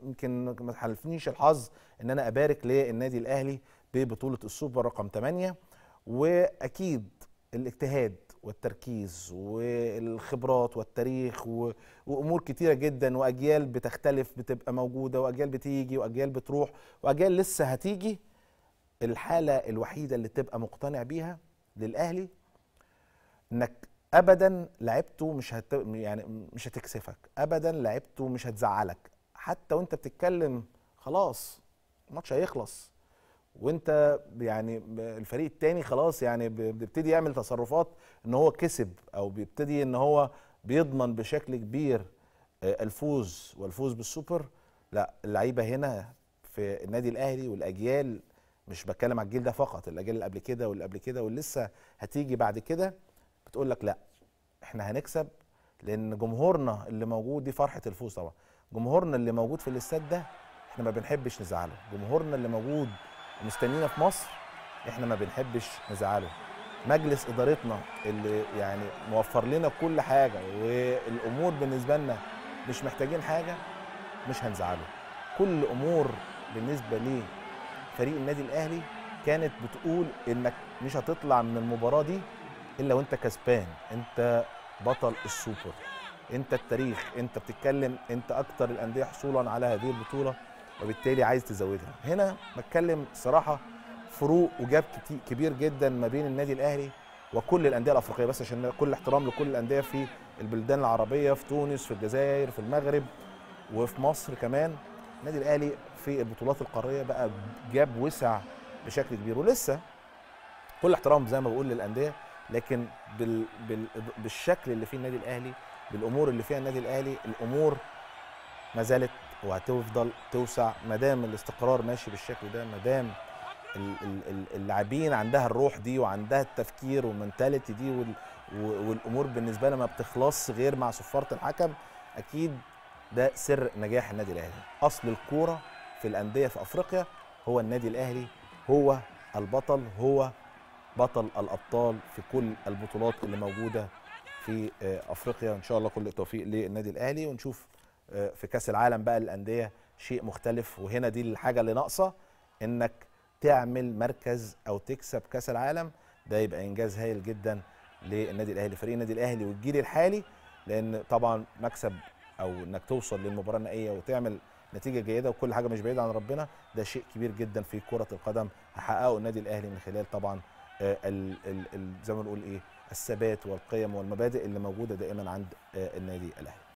يمكن ما تحالفنيش الحظ ان انا ابارك للنادي الاهلي ببطوله السوبر رقم 8 واكيد الاجتهاد والتركيز والخبرات والتاريخ و... وامور كتيره جدا واجيال بتختلف بتبقى موجوده واجيال بتيجي واجيال بتروح واجيال لسه هتيجي الحاله الوحيده اللي تبقى مقتنع بيها للاهلي انك ابدا لعبته مش هت... يعني مش هتكسفك ابدا لعبته مش هتزعلك حتى وانت بتتكلم خلاص الماتش هيخلص وانت يعني الفريق التاني خلاص يعني بيبتدي يعمل تصرفات ان هو كسب او بيبتدي ان هو بيضمن بشكل كبير الفوز والفوز بالسوبر لا اللعيبه هنا في النادي الاهلي والاجيال مش بتكلم على الجيل ده فقط الاجيال اللي قبل كده واللي قبل كده واللي لسه هتيجي بعد كده بتقول لك لا احنا هنكسب لان جمهورنا اللي موجود دي فرحه الفوز طبعا جمهورنا اللي موجود في الاستاد ده احنا ما بنحبش نزعله جمهورنا اللي موجود مستنينا في مصر احنا ما بنحبش نزعله مجلس ادارتنا اللي يعني موفر لنا كل حاجه والامور بالنسبه لنا مش محتاجين حاجه مش هنزعله كل امور بالنسبه لفريق النادي الاهلي كانت بتقول انك مش هتطلع من المباراه دي الا وانت كسبان انت بطل السوبر انت التاريخ انت بتتكلم انت اكتر الانديه حصولا على هذه البطوله وبالتالي عايز تزودها هنا بتكلم صراحه فروق وجاب كبير جدا ما بين النادي الاهلي وكل الانديه الافريقيه بس عشان كل احترام لكل الانديه في البلدان العربيه في تونس في الجزائر في المغرب وفي مصر كمان النادي الاهلي في البطولات القاريه بقى جاب وسع بشكل كبير ولسه كل احترام زي ما بقول للانديه لكن بال بال بالشكل اللي فيه النادي الاهلي بالامور اللي فيها النادي الاهلي الامور ما زالت وهتفضل توسع ما دام الاستقرار ماشي بالشكل ده ما دام اللاعبين عندها الروح دي وعندها التفكير والمنتاليتي دي وال والامور بالنسبه لها ما بتخلصش غير مع صفاره الحكم اكيد ده سر نجاح النادي الاهلي اصل الكوره في الانديه في افريقيا هو النادي الاهلي هو البطل هو بطل الابطال في كل البطولات اللي موجوده في افريقيا ان شاء الله كل التوفيق للنادي الاهلي ونشوف في كاس العالم بقى للانديه شيء مختلف وهنا دي الحاجه اللي ناقصه انك تعمل مركز او تكسب كاس العالم ده يبقى انجاز هايل جدا للنادي الاهلي فريق النادي الاهلي والجيل الحالي لان طبعا مكسب او انك توصل للمباراه النهائيه وتعمل نتيجه جيده وكل حاجه مش بعيده عن ربنا ده شيء كبير جدا في كره القدم هيحققه النادي الاهلي من خلال طبعا ال ال زي ما نقول ايه الثبات والقيم والمبادئ اللي موجوده دائما عند النادي الاهلي